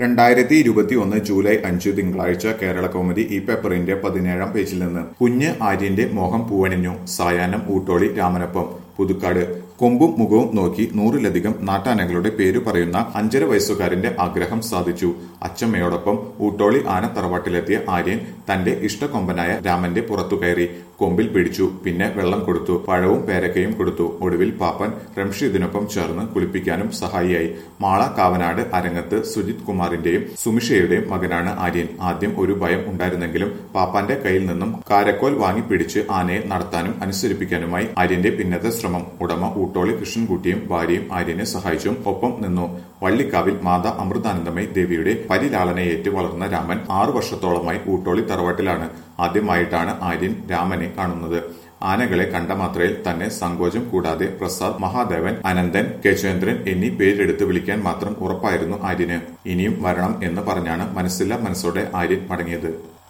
രണ്ടായിരത്തി ഇരുപത്തി ഒന്ന് ജൂലൈ അഞ്ച് തിങ്കളാഴ്ച കേരള കൗമുദി ഈ പേപ്പറിന്റെ പതിനേഴാം പേജിൽ നിന്ന് കുഞ്ഞ് ആര്യന്റെ മോഹം പൂവണിഞ്ഞു സായാഹ്നം ഊട്ടോളി രാമനൊപ്പം പുതുക്കാട് കൊമ്പും മുഖവും നോക്കി നൂറിലധികം നാട്ടാനകളുടെ പേര് പറയുന്ന അഞ്ചര വയസ്സുകാരന്റെ ആഗ്രഹം സാധിച്ചു അച്ചമ്മയോടൊപ്പം ഊട്ടോളി ആന തറവാട്ടിലെത്തിയ ആര്യൻ തന്റെ ഇഷ്ടക്കൊമ്പനായ രാമന്റെ പുറത്തു കയറി കൊമ്പിൽ പിടിച്ചു പിന്നെ വെള്ളം കൊടുത്തു പഴവും പേരക്കയും കൊടുത്തു ഒടുവിൽ പാപ്പൻ റംഷീദിനൊപ്പം ചേർന്ന് കുളിപ്പിക്കാനും സഹായിയായി മാള കാവനാട് അരങ്ങത്ത് സുജിത് കുമാറിന്റെയും സുമിഷയുടെയും മകനാണ് ആര്യൻ ആദ്യം ഒരു ഭയം ഉണ്ടായിരുന്നെങ്കിലും പാപ്പാന്റെ കയ്യിൽ നിന്നും കാരക്കോൽ വാങ്ങി പിടിച്ച് ആനയെ നടത്താനും അനുസരിപ്പിക്കാനുമായി ആര്യന്റെ പിന്നത്തെ ശ്രമം ഉടമ ഊട്ടോളി കൃഷ്ണൻകുട്ടിയും ഭാര്യയും ആര്യനെ സഹായിച്ചും ഒപ്പം നിന്നു വള്ളിക്കാവിൽ മാതാ അമൃതാനന്ദമയി ദേവിയുടെ പരിലാളനയേറ്റ് വളർന്ന രാമൻ ആറു വർഷത്തോളമായി ഊട്ടോളി തറവാട്ടിലാണ് ആദ്യമായിട്ടാണ് ആര്യൻ രാമനെ കാണുന്നത് ആനകളെ കണ്ട മാത്രയിൽ തന്നെ സങ്കോചം കൂടാതെ പ്രസാദ് മഹാദേവൻ അനന്തൻ കേശവേന്ദ്രൻ എന്നീ പേരെടുത്ത് വിളിക്കാൻ മാത്രം ഉറപ്പായിരുന്നു ആര്യന് ഇനിയും വരണം എന്ന് പറഞ്ഞാണ് മനസ്സില്ലാ മനസ്സോടെ ആര്യൻ മടങ്ങിയത്